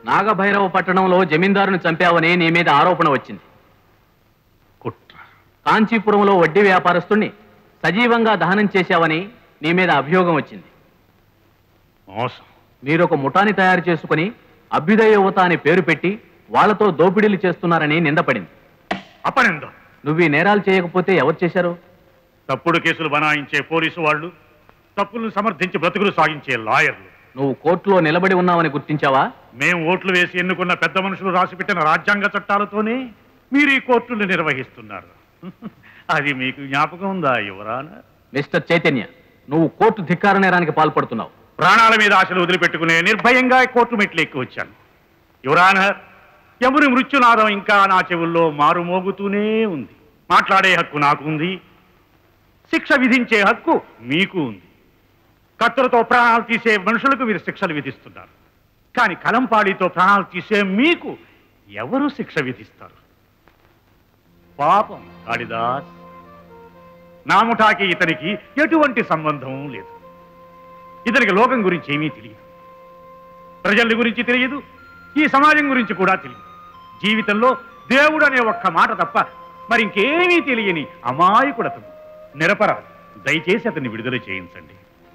నాగభైరవ పట్టణంలో జమీందారుని చంపావని నీ మీద ఆరోపణ వచ్చింది కుట్ర కాంచీపురంలో వడ్డీ వ్యాపారస్తుణ్ణి సజీవంగా దహనం చేశావని నీ మీద అభియోగం వచ్చింది మోసం మీరు ఒక ముఠాని తయారు చేసుకుని అభ్యుదయ యువత అని పేరు పెట్టి వాళ్ళతో దోపిడీలు చేస్తున్నారని నిందపడింది అపనిందం నువ్వు ఈ నేరాలు చేయకపోతే ఎవరు చేశారు తప్పుడు కేసులు బనాయించే పోలీసు వాళ్ళు తప్పులను సమర్థించి బ్రతుకులు సాగించే లాయర్లు నువ్వు కోర్టులో నిలబడి ఉన్నావని గుర్తించావా మేం ఓట్లు వేసి ఎన్నుకున్న పెద్ద మనుషులు రాసిపెట్టిన రాజ్యాంగ చట్టాలతోనే మీరు ఈ కోర్టులు నిర్వహిస్తున్నారు అది మీకు జ్ఞాపకం ఉందా యువరానా మిస్టర్ చైతన్య నువ్వు కోర్టు ధిక్కార నేరానికి పాల్పడుతున్నావు ప్రాణాల మీద ఆశలు వదిలిపెట్టుకునే నిర్భయంగా కోర్టు మెట్లు ఎక్కి వచ్చాను యువరానర్ ఎవరి మృత్యునాదం ఇంకా నా చెవుల్లో మారుమోగుతూనే ఉంది మాట్లాడే హక్కు నాకు ఉంది శిక్ష విధించే హక్కు మీకు ఉంది కత్తులతో ప్రాణాలు తీసే మనుషులకు మీరు శిక్షలు విధిస్తున్నారు కానీ కలంపాడితో ప్రాణాలు తీసే మీకు ఎవరు శిక్ష విధిస్తారు పాపం కాళిదాస్ నా ముఠాకి ఇతనికి ఎటువంటి సంబంధం లేదు ఇతనికి లోకం గురించి ఏమీ తెలియదు ప్రజల గురించి తెలియదు ఈ సమాజం గురించి కూడా తెలియదు జీవితంలో దేవుడు అనే ఒక్క మాట తప్ప మరి ఇంకేమీ తెలియని అమాయకుడతను నిరపరాధి దయచేసి అతన్ని విడుదల చేయించండి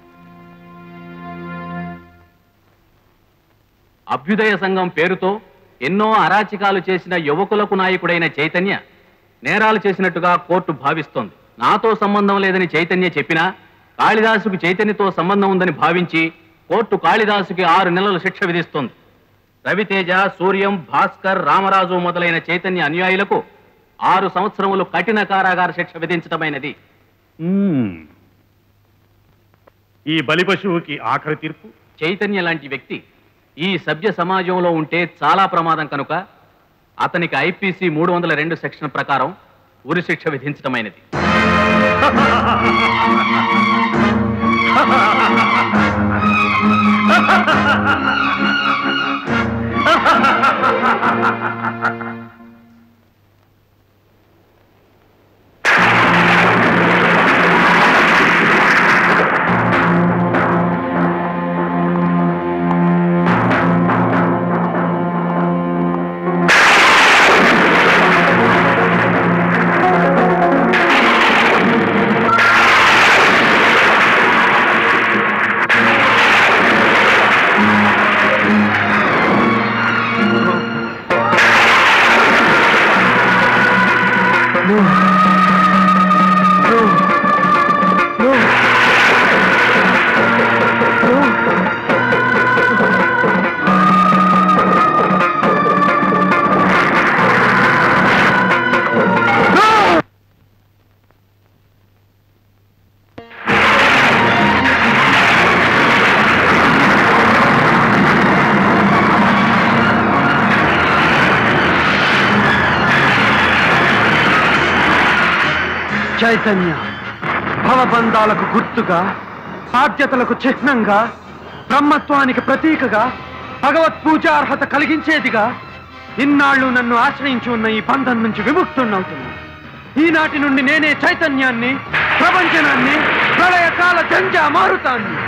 అభ్యుదయ సంఘం పేరుతో ఎన్నో అరాచకాలు చేసిన యువకులకు నాయకుడైన చైతన్య నేరాలు చేసినట్టుగా కోర్టు భావిస్తోంది నాతో సంబంధం లేదని చైతన్య చెప్పినా కాళిదాసుకు చైతన్యతో సంబంధం ఉందని భావించి కోర్టు కాళిదాసుకి ఆరు నెలల శిక్ష విధిస్తోంది రవితేజ సూర్యం భాస్కర్ రామరాజు మొదలైన చైతన్య అనుయాయులకు ఆరు సంవత్సరములు కఠిన కారాగార శిక్ష విధించటమైనది మ్మ్. ఈ బలి పశువుకి ఆఖరి తీర్పు చైతన్య లాంటి వ్యక్తి ఈ సభ్య సమాజంలో ఉంటే చాలా ప్రమాదం కనుక అతనికి ఐపీసీ మూడు వందల రెండు సెక్షన్ ప్రకారం ఉరి శిక్ష విధించటమైనది చైతన్య భవబంధాలకు గుర్తుగా బాధ్యతలకు చిహ్నంగా బ్రహ్మత్వానికి ప్రతీకగా భగవత్ పూజార్హత కలిగించేదిగా ఇన్నాళ్ళు నన్ను ఆశ్రయించి ఉన్న ఈ బంధం నుంచి విముక్తున్నవుతున్నా ఈనాటి నుండి నేనే చైతన్యాన్ని ప్రపంచనాన్ని ప్రళయకాల జంజా మారుతాన్ని